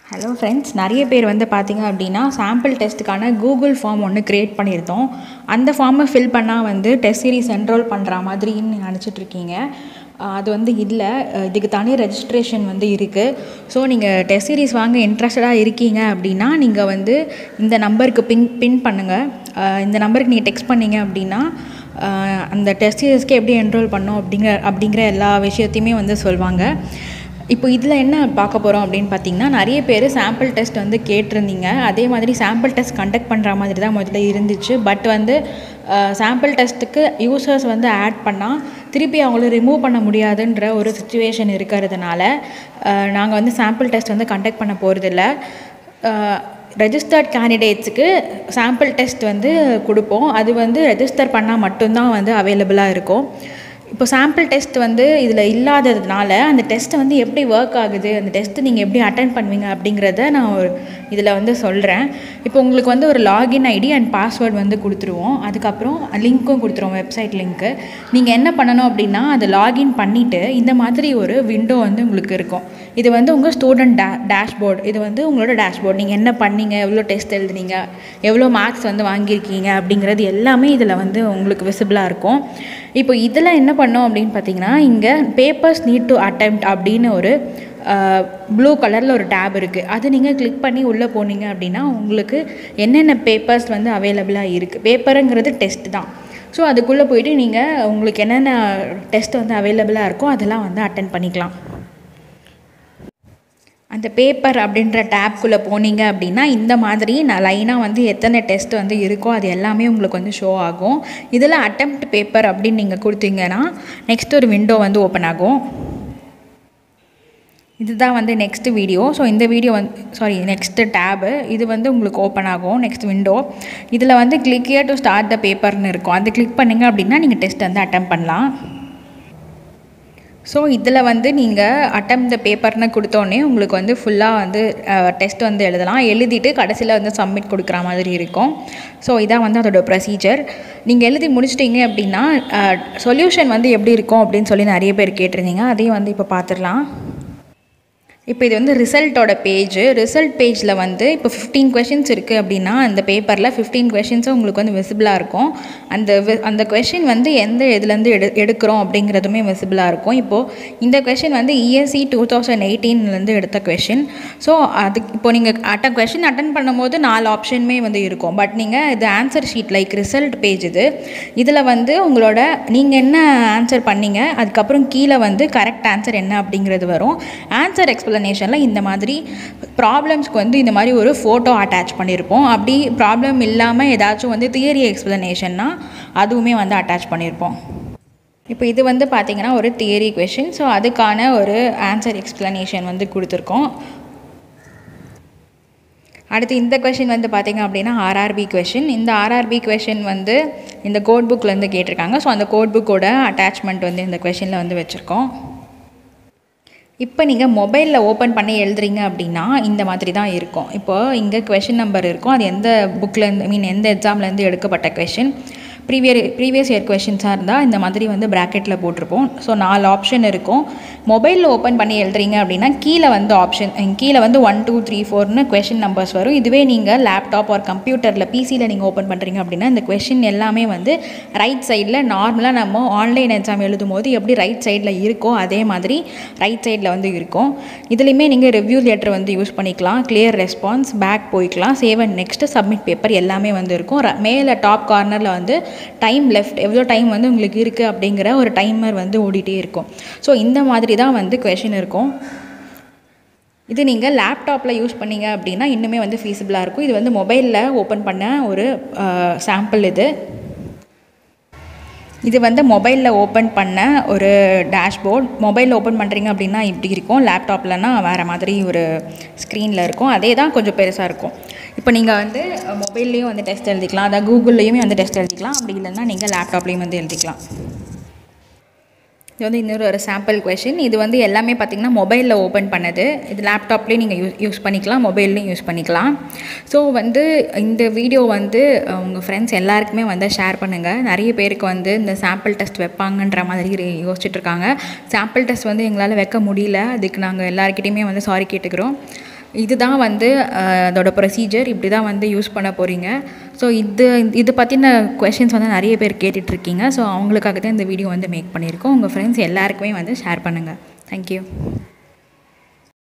hello friends நிறைய பேர் வந்து பார்த்தீங்க அப்படின்னா சாம்பிள் டெஸ்ட்டுக்கான கூகுள் ஃபார்ம் ஒன்று க்ரியேட் பண்ணியிருந்தோம் அந்த ஃபார்மை ஃபில் பண்ணால் வந்து டெஸ்ட் சீரிஸ் என்ரோல் பண்ணுற மாதிரின்னு நினச்சிட்டு இருக்கீங்க ஆஹ் அது வந்து இல்லை இதுக்கு தனி ரெஜிஸ்ட்ரேஷன் வந்து இருக்குது ஸோ நீங்கள் டெஸ்ட் சீரிஸ் வாங்க இன்ட்ரெஸ்டடாக இருக்கீங்க அப்படின்னா நீங்கள் வந்து இந்த நம்பருக்கு பின் பின் பண்ணுங்கள் ஆஹ் இந்த நம்பருக்கு நீங்கள் டெக்ஸ்ட் பண்ணீங்க அப்படின்னா ஆஹ் அந்த டெஸ்ட் சீரிஸ்க்கு எப்படி என்ரோல் பண்ணோம் அப்படிங்கிற அப்படிங்கிற எல்லா விஷயத்தையுமே வந்து சொல்லுவாங்க இப்போ இதில் என்ன பார்க்க போகிறோம் அப்படின்னு பார்த்தீங்கன்னா நிறைய பேர் சாம்பிள் டெஸ்ட் வந்து கேட்டிருந்தீங்க அதே மாதிரி சாம்பிள் டெஸ்ட் கண்டக்ட் பண்ணுற மாதிரி தான் முதல்ல இருந்துச்சு பட் வந்து சாம்பிள் டெஸ்ட்டுக்கு யூசர்ஸ் வந்து ஆட் பண்ணால் திருப்பி அவங்கள ரிமூவ் பண்ண முடியாதுன்ற ஒரு சுச்சுவேஷன் இருக்கிறதுனால நாங்கள் வந்து சாம்பிள் டெஸ்ட் வந்து கண்டக்ட் பண்ண போகிறதில்ல ரெஜிஸ்டர்ட் கேண்டிடேட்ஸுக்கு சாம்பிள் டெஸ்ட் வந்து கொடுப்போம் அது வந்து ரெஜிஸ்டர் பண்ணால் மட்டும்தான் வந்து அவைலபிளாக இருக்கும் இப்போ சாம்பிள் டெஸ்ட் வந்து இதில் இல்லாததுனால அந்த டெஸ்ட்டை வந்து எப்படி ஒர்க் ஆகுது அந்த டெஸ்ட்டு நீங்கள் எப்படி அட்டன் பண்ணுவீங்க அப்படிங்கிறத நான் ஒரு இதில் வந்து சொல்கிறேன் இப்போ உங்களுக்கு வந்து ஒரு லாகின் ஐடி அண்ட் பாஸ்வேர்டு வந்து கொடுத்துருவோம் அதுக்கப்புறம் லிங்க்கும் கொடுத்துருவோம் வெப்சைட் லிங்க்கு நீங்கள் என்ன பண்ணணும் அப்படின்னா அதை லாகின் பண்ணிவிட்டு இந்த மாதிரி ஒரு விண்டோ வந்து உங்களுக்கு இருக்கும் இது வந்து உங்கள் ஸ்டூடெண்ட் டே டேஷ்போர்டு இது வந்து உங்களோட டேஷ்போர்ட் நீங்கள் என்ன பண்ணீங்க எவ்வளோ டெஸ்ட் எழுதுனீங்க எவ்வளோ மார்க்ஸ் வந்து வாங்கியிருக்கீங்க அப்படிங்கிறது எல்லாமே இதில் வந்து உங்களுக்கு விசிபிளாக இருக்கும் இப்போ இதில் என்ன பண்ணோம் அப்படின்னு பார்த்தீங்கன்னா இங்கே பேப்பர்ஸ் நீட் டு அட்டெம்ப்ட் அப்படின்னு ஒரு ப்ளூ கலரில் ஒரு டேப் இருக்குது அது நீங்கள் கிளிக் பண்ணி உள்ளே போனீங்க அப்படின்னா உங்களுக்கு என்னென்ன பேப்பர்ஸ் வந்து அவைலபிளாக இருக்குது பேப்பருங்கிறது டெஸ்ட் தான் ஸோ அதுக்குள்ளே போயிட்டு நீங்கள் உங்களுக்கு என்னென்ன டெஸ்ட் வந்து அவைலபிளாக இருக்கோ அதெல்லாம் வந்து அட்டன் பண்ணிக்கலாம் அந்த பேப்பர் அப்படின்ற டேப்குள்ளே போனீங்க அப்படின்னா இந்த மாதிரி நான் லைனாக வந்து எத்தனை டெஸ்ட் வந்து இருக்கோ அது எல்லாமே உங்களுக்கு வந்து ஷோ ஆகும் இதில் அட்டெம்ப்ட் பேப்பர் அப்படின்னு நீங்கள் கொடுத்தீங்கன்னா நெக்ஸ்ட் ஒரு விண்டோ வந்து ஓப்பன் ஆகும் இதுதான் வந்து நெக்ஸ்ட் வீடியோ ஸோ இந்த வீடியோ வந்து சாரி நெக்ஸ்ட்டு டேபு இது வந்து உங்களுக்கு ஓப்பன் ஆகும் நெக்ஸ்ட் விண்டோ இதில் வந்து click here to start the பேப்பர்னு இருக்கும் அது கிளிக் பண்ணிங்க அப்படின்னா நீங்கள் டெஸ்ட் வந்து அட்டம் பண்ணலாம் ஸோ இதில் வந்து நீங்கள் அட்டம் த பேப்பர்னு கொடுத்தோன்னே உங்களுக்கு வந்து ஃபுல்லாக வந்து டெஸ்ட் வந்து எழுதலாம் எழுதிட்டு கடைசியில் வந்து சப்மிட் கொடுக்குற மாதிரி இருக்கும் ஸோ இதான் வந்து அதோட ப்ரொசீஜர் நீங்கள் எழுதி முடிச்சிட்டிங்க அப்படின்னா சொல்யூஷன் வந்து எப்படி இருக்கும் அப்படின்னு சொல்லி நிறைய பேர் கேட்டிருந்தீங்க அதையும் வந்து இப்போ பார்த்துடலாம் இப்போ இது வந்து ரிசல்ட்டோட பேஜ் ரிசல்ட் பேஜில் வந்து இப்போ ஃபிஃப்டீன் கொஷின்ஸ் இருக்குது அப்படின்னா அந்த பேப்பரில் ஃபிஃப்டீன் கொஷின்ஸும் உங்களுக்கு வந்து விசிபிளாக இருக்கும் அந்த வி- அந்த கொஷின் வந்து எந்த இதுலேருந்து எடு எடுக்கிறோம் அப்படிங்கிறதுமே விசிபிளாக இருக்கும் இப்போது இந்த கொஷின் வந்து இஎஸ்சி டூ தௌசண்ட் எயிட்டீன்லேருந்து எடுத்த கொஷின் ஸோ அது இப்போ நீங்கள் அட்டன் கொஷின் அட்டன் பண்ணும்போது நாலு ஆப்ஷனுமே வந்து இருக்கும் பட் நீங்கள் இது answer sheet like result page இது இதில் வந்து உங்களோட நீங்கள் என்ன ஆன்சர் பண்ணீங்க அதுக்கப்புறம் கீழே வந்து கரெக்ட் ஆன்சர் என்ன அப்படிங்கிறது வரும் ஆன்சர் எக்ஸ்ப்ளனேஷனில் இந்த மாதிரி ப்ராப்ளம்ஸ்க்கு வந்து இந்த மாதிரி ஒரு ஃபோட்டோ அட்டாச் பண்ணியிருப்போம் அப்படி ப்ராப்ளம் இல்லாமல் ஏதாச்சும் வந்து தியரி எக்ஸ்ப்ளனேஷன்னா அதுவுமே வந்து அட்டாச் பண்ணியிருப்போம் இப்போ இது வந்து பார்த்தீங்கன்னா ஒரு தியரி கொஷின் ஸோ அதுக்கான ஒரு ஆன்சர் எக்ஸ்ப்ளனேஷன் வந்து கொடுத்துருக்கோம் அடுத்து இந்த கொஷின் வந்து பார்த்தீங்க அப்படின்னா ஆர்ஆர்பி கொஷின் இந்த ஆர்ஆர்பி கொஷின் வந்து இந்த கோட் புக்லேருந்து கேட்டிருக்காங்க ஸோ அந்த கோட் புக்கோட அட்டாச்மெண்ட் வந்து இந்த கொஷினில் வந்து வச்சுருக்கோம் இப்போ நீங்கள் மொபைலில் ஓப்பன் பண்ணி எழுதுறீங்க அப்படின்னா இந்த மாதிரி தான் இருக்கும் இப்போ இங்கே கொஷின் நம்பர் இருக்கும் அது எந்த புக்லேருந்து ஐ மீன் எந்த எக்ஸாம்லேருந்து எடுக்கப்பட்ட கொஷின் ப்ரீவியர் ப்ரீவியஸ் இயர் கொஷின்ஸாக இருந்தால் இந்த மாதிரி வந்து ப்ராக்கெட்டில் போட்டிருப்போம் ஸோ நாலு ஆப்ஷன் இருக்கும் மொபைலில் ஓப்பன் பண்ணி எழுதுறீங்க அப்படின்னா கீழே வந்து ஆப்ஷன் கீழே வந்து ஒன் டூ த்ரீ ஃபோர்னு கொஷின் நம்பர்ஸ் வரும் இதுவே நீங்கள் லேப்டாப் ஆர் கம்ப்யூட்டரில் பிசியில் நீங்கள் ஓப்பன் பண்ணுறீங்க அப்படின்னா இந்த கொஷின் எல்லாமே வந்து ரைட் சைடில் நார்மலாக நம்ம ஆன்லைன் எக்ஸாம் எழுதும் போது எப்படி ரைட் சைடில் இருக்கோ அதே மாதிரி ரைட் சைடில் வந்து இருக்கும் இதுலேயுமே நீங்கள் ரிவ்யூ லெட்டர் வந்து யூஸ் பண்ணிக்கலாம் கிளியர் ரெஸ்பான்ஸ் பேக் போய்க்கலாம் save and next submit paper எல்லாமே வந்து இருக்கும் ர- மேலே டாப் கார்னரில் வந்து டைம் லெஃப்ட் எவ்வளோ டைம் வந்து உங்களுக்கு இருக்குது அப்படிங்கிற ஒரு டைமர் வந்து ஓடிட்டே இருக்கும் ஸோ இந்த மாதிரி தான் வந்து கொஷின் இருக்கும் இது நீங்கள் லேப்டாப்பில் யூஸ் பண்ணீங்க அப்படின்னா இன்னுமே வந்து ஃபீஸிபிளாக இருக்கும் இது வந்து மொபைலில் ஓப்பன் பண்ண ஒரு சாம்பிள் இது இது வந்து மொபைலில் ஓப்பன் பண்ண ஒரு டேஷ்போர்ட் மொபைலில் ஓப்பன் பண்ணுறீங்க அப்படின்னா இப்படி இருக்கும் லேப்டாப்லனா வேறு மாதிரி ஒரு ஸ்க்ரீனில் இருக்கும் அதே தான் கொஞ்சம் பெருசாக இருக்கும் இப்போ நீங்கள் வந்து மொபைல்லையும் வந்து டெஸ்ட் எழுதிக்கலாம் அதான் கூகுள்லேயுமே வந்து டெஸ்ட் எழுதிக்கலாம் அப்படி இல்லைன்னா நீங்கள் லேப்டாப்லேயும் வந்து எழுதிக்கலாம் இது வந்து இன்னொரு ஒரு சாம்பிள் கொஷின் இது வந்து எல்லாமே பார்த்தீங்கன்னா மொபைலில் ஓப்பன் பண்ணது இது லேப்டாப்லேயும் நீங்கள் யூஸ் யூஸ் பண்ணிக்கலாம் மொபைல்லையும் யூஸ் பண்ணிக்கலாம் ஸோ வந்து இந்த வீடியோ வந்து உங்கள் ஃப்ரெண்ட்ஸ் எல்லாருக்குமே வந்து ஷேர் பண்ணுங்கள் நிறைய பேருக்கு வந்து இந்த சாம்பிள் டெஸ்ட் வைப்பாங்கன்ற மாதிரி யோசிச்சுட்டு இருக்காங்க சாம்பிள் டெஸ்ட் வந்து எங்களால் வைக்க முடியல அதுக்கு நாங்கள் எல்லாருக்கிட்டையுமே வந்து சாரி கேட்டுக்கிறோம் இதுதான் வந்து அஹ், அதோட ப்ரொசீஜர் இப்படி தான் வந்து யூஸ் பண்ண போகிறீங்க ஸோ இது இது பற்றின கொஷின்ஸ் வந்து நிறைய பேர் கேட்டுட்ருக்கீங்க ஸோ அவங்களுக்காக தான் இந்த வீடியோ வந்து மேக் பண்ணியிருக்கோம் உங்கள் ஃப்ரெண்ட்ஸ் எல்லாருக்குமே வந்து ஷேர் பண்ணுங்கள் தேங்க்யூ